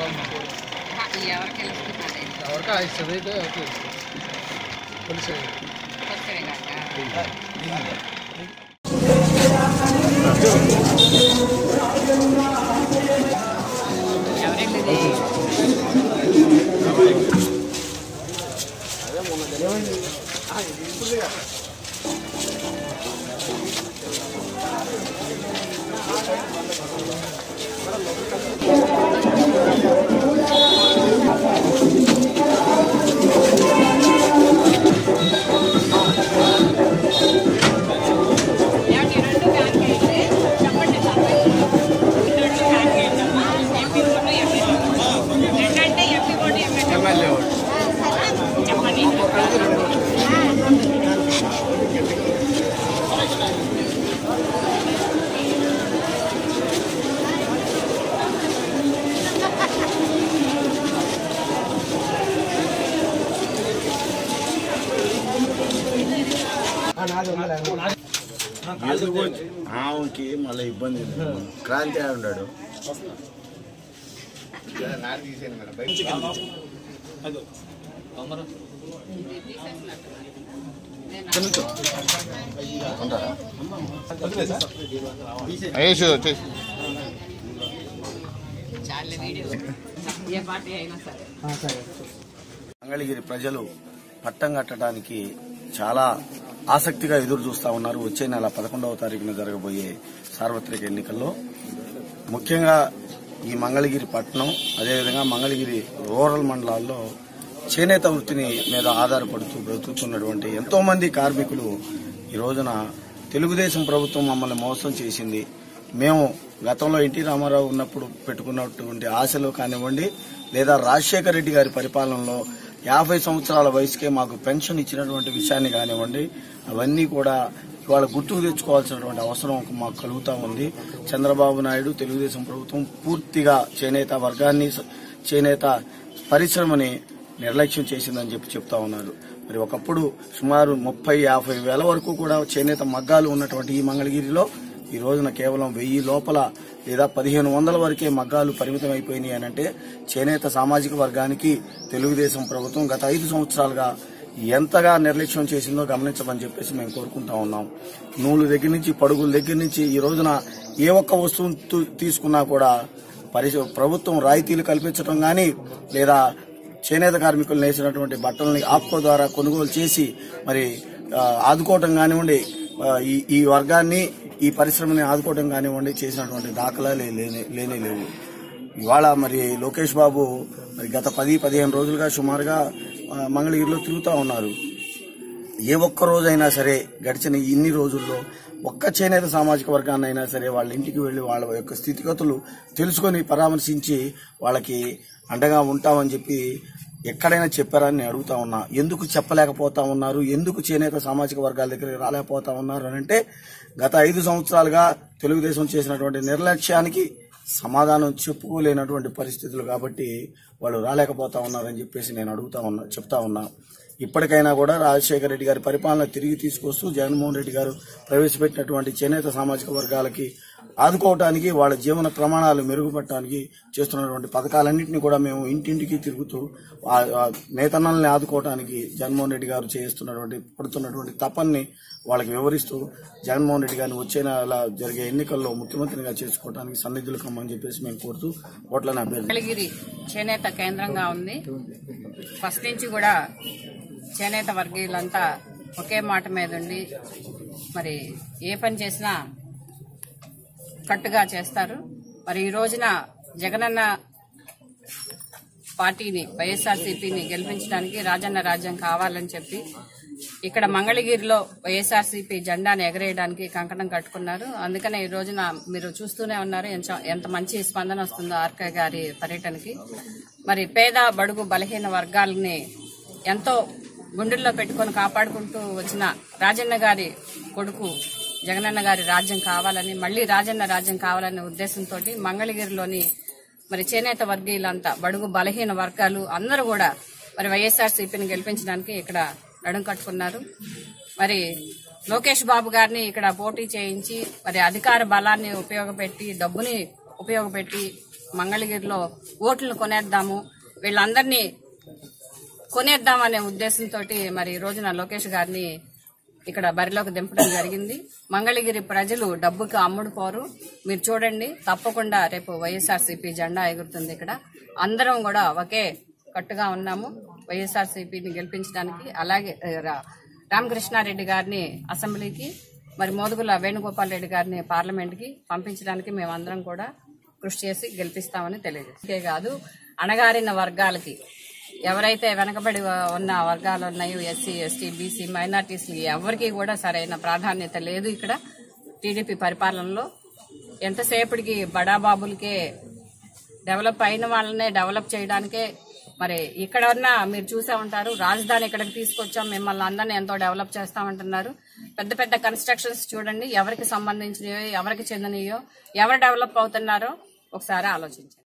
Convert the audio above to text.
రావాలి మాకు ఎవరికి గెలుస్తున్నది ఎవరికి ఆ చదివితే ఓకే తెలిసే కొత్తవే కాక ఎవరెళ్ళింది ఏమండి, రెండు బ్యాంక్ అయితే చెప్పండి సార్. రెండు బ్యాంక్ అయితేమ్మా, ఎంపీ ఓటు, ఎంపీ ఓటు. రెండంటే ఎంపీ ఓటు, ఎమ్మెల్యే ఓటు. చెప్పండి ఆమెకి మళ్ళీ ఇబ్బంది లేదు. క్రాంతి ఆడి ఉన్నాడు ఉంటారా చాలే వీడియో ఏ పార్టీ అయినా సరే మంగళగిరి ప్రజలు పట్టం కట్టడానికి చాలా ఆసక్తిగా ఎదురు చూస్తా ఉన్నారు వచ్చే నెల పదకొండవ తారీఖున జరగబోయే సార్వత్రిక ఎన్నికల్లో ముఖ్యంగా ఈ మంగళగిరి పట్టణం అదేవిధంగా మంగళగిరి రూరల్ మండలాల్లో చేనేత వృత్తిని మీద ఆధారపడుతూ బ్రతుకుతున్నటువంటి ఎంతో మంది కార్మికులు ఈ రోజున తెలుగుదేశం ప్రభుత్వం మమ్మల్ని మోసం చేసింది మేము గతంలో ఎన్టీ రామారావు ఉన్నప్పుడు పెట్టుకున్నటువంటి ఆశలు కానివ్వండి లేదా రాజశేఖర రెడ్డి గారి పరిపాలనలో యాభై సంవత్సరాల వయసుకే మాకు పెన్షన్ ఇచ్చినటువంటి విషయాన్ని కానివ్వండి అవన్నీ కూడా ఇవాళ గుర్తుకు తెచ్చుకోవాల్సినటువంటి అవసరం మాకు కలుగుతా ఉంది చంద్రబాబు నాయుడు తెలుగుదేశం ప్రభుత్వం పూర్తిగా చేనేత వర్గాన్ని చేనేత పరిశ్రమని నిర్లక్ష్యం చేసిందని చెప్పి చెప్తా ఉన్నారు మరి ఒకప్పుడు సుమారు ముప్పై యాభై వేల వరకు కూడా చేనేత మగ్గాలు ఉన్నటువంటి ఈ మంగళగిరిలో ఈ రోజున కేవలం వెయ్యి లోపల లేదా పదిహేను వందల వరకే మగ్గాలు పరిమితం అయిపోయినాయి అని అంటే చేనేత సామాజిక వర్గానికి తెలుగుదేశం ప్రభుత్వం గత ఐదు సంవత్సరాలుగా ఎంతగా నిర్లక్ష్యం చేసిందో గమనించమని చెప్పేసి మేము కోరుకుంటా ఉన్నాం నూలు దగ్గర నుంచి పడుగుల దగ్గర నుంచి ఈ రోజున ఏ ఒక్క వస్తువును తు- తీసుకున్నా కూడా పరిశ- ప్రభుత్వం రాయితీలు కల్పించడం గాని లేదా చేనేత కార్మికులు నేసినటువంటి బట్టలని ఆప్కో ద్వారా కొనుగోలు చేసి మరి ఆ, ఆదుకోవటం కానివ్వండి ఆ, ఈ ఈ వర్గాన్ని ఈ పరిశ్రమని ఆదుకోవటం కానివ్వండి చేసినటువంటి దాఖలాలే లేనే లేనే లేవు ఇవాళ మరి లోకేష్ బాబు మరి గత పది పదిహేను రోజులుగా సుమారుగా ఆ, మంగళగిరిలో తిరుగుతూ ఉన్నారు ఏ ఒక్క రోజైనా సరే గడిచిన ఇన్ని రోజుల్లో ఒక్క చేనేత సామాజిక వర్గాన్ని అయినా సరే వాళ్ళ ఇంటికి వెళ్లి వాళ్ళ యొక్క స్థితిగతులు తెలుసుకొని పరామర్శించి వాళ్ళకి అండగా ఉంటామని చెప్పి ఎక్కడైనా చెప్పారని నేను అడుగుతా ఉన్నా ఎందుకు చెప్పలేకపోతా ఉన్నారు ఎందుకు చేనేత సామాజిక వర్గాల దగ్గరికి రాలేకపోతా ఉన్నారు అని అంటే గత ఐదు సంవత్సరాలుగా తెలుగుదేశం చేసినటువంటి నిర్లక్ష్యానికి సమాధానం చెప్పుకోలేనటువంటి పరిస్థితులు కాబట్టి వాళ్ళు రాలేకపోతా ఉన్నారని చెప్పేసి నేను అడుగుతా ఉన్నా చెప్తా ఉన్నా ఇప్పటికైనా కూడా రాజశేఖర రెడ్డి గారి పరిపాలన తిరిగి తీసుకొస్తూ జగన్మోహన్ రెడ్డి గారు ప్రవేశపెట్టినటువంటి చేనేత సామాజిక వర్గాలకి ఆదుకోవటానికి వాళ్ళ జీవన ప్రమాణాలు మెరుగుపడటానికి చేస్తున్నటువంటి పథకాలన్నింటినీ కూడా మేము ఇంటింటికి తిరుగుతూ ఆ- ఆ నేతన్నల్ని ఆదుకోవటానికి జగన్మోహన్ రెడ్డి గారు చేస్తున్నటువంటి పడుతున్నటువంటి తపన్ని వాళ్ళకి వివరిస్తూ జగన్మోహన్ రెడ్డి గారిని వచ్చే నెల జరిగే ఎన్నికల్లో ముఖ్యమంత్రిగా చేసుకోవడానికి సన్నిధులు కమ్మని చెప్పేసి మేము కోరుతూ ఓట్లను అభ్యర్థి మంగళగిరి చేనేత కేంద్రంగా ఉంది ఫస్ట్ నుంచి కూడా చేనేత వర్గీయులంతా ఒకే మాట మీద ఉండి మరి ఏ పని చేసినా కట్టుగా చేస్తారు మరి ఈ రోజున జగనన్న పార్టీని వైఎస్ఆర్సీపీని గెలిపించడానికి రాజన్న రాజ్యం కావాలని చెప్పి ఇక్కడ మంగళగిరిలో వైఎస్ఆర్సీపీ జెండాను ఎగరేయడానికి కంకణం కట్టుకున్నారు అందుకనే ఈ రోజున మీరు చూస్తూనే ఉన్నారు ఎంత- ఎంత మంచి స్పందన వస్తుందో ఆర్కే గారి పర్యటనకి మరి పేద బడుగు బలహీన వర్గాలని ఎంతో గుండెల్లో పెట్టుకొని కాపాడుకుంటూ వచ్చిన రాజన్న గారి కొడుకు జగనన్న గారి రాజ్యం కావాలని మళ్లీ రాజన్న రాజ్యం కావాలనే ఉద్దేశంతో మంగళగిరిలోని మరి చేనేత వర్గీయులంతా బడుగు బలహీన వర్గాలు అందరూ కూడా మరి వైఎస్ఆర్ సిపిని గెలిపించడానికి ఇక్కడ నడుం కట్టుకున్నారు మరి లోకేష్ బాబు గారిని ఇక్కడ పోటీ చేయించి మరి అధికార బలాన్ని ఉపయోగపెట్టి డబ్బుని ఉపయోగపెట్టి మంగళగిరిలో ఓట్లు కొనేద్దాము వీళ్ళందరినీ కొనేద్దామనే ఉద్దేశంతో మరి ఈ రోజున లోకేష్ గారిని ఇక్కడ బరిలోకి దింపడం జరిగింది మంగళగిరి ప్రజలు డబ్బుకి అమ్ముడుపోరు మీరు చూడండి తప్పకుండా రేపు వైఎస్ఆర్సీపీ జెండా ఎగురుతుంది ఇక్కడ అందరం కూడా ఒకే కట్టుగా ఉన్నాము వైఎస్ఆర్సీపీని గెలిపించడానికి అలాగే ఆ, రా- రామకృష్ణారెడ్డి గారిని అసెంబ్లీకి మరి మోదుగుల వేణుగోపాల్ రెడ్డి గారిని పార్లమెంట్కి పంపించడానికి మేమందరం కూడా కృషి చేసి గెలిపిస్తామని తెలియజేస్తే కాదు అణగారిన వర్గాలకి ఎవరైతే వెనకబడి ఉన్న వర్గాలు ఉన్నాయో ఎస్సీ ఎస్టీ బీసీ మైనార్టీస్ ఎవరికి కూడా సరైన ప్రాధాన్యత లేదు ఇక్కడ టీడీపీ పరిపాలనలో ఎంతసేపటికి బడాబాబులకే డెవలప్ అయిన వాళ్ళనే డెవలప్ చేయడానికే మరి ఇక్కడ ఉన్న మీరు చూసే ఉంటారు రాజధాని ఇక్కడికి తీసుకొచ్చాం మిమ్మల్ని అందరినీ ఎంతో డెవలప్ చేస్తామంటున్నారు పెద్ద పెద్ద కన్స్ట్రక్షన్స్ చూడండి ఎవరికి సంబంధించినయో ఎవరికి చెందినయో ఎవరు డెవలప్ అవుతున్నారో ఒకసారి ఆలోచించండి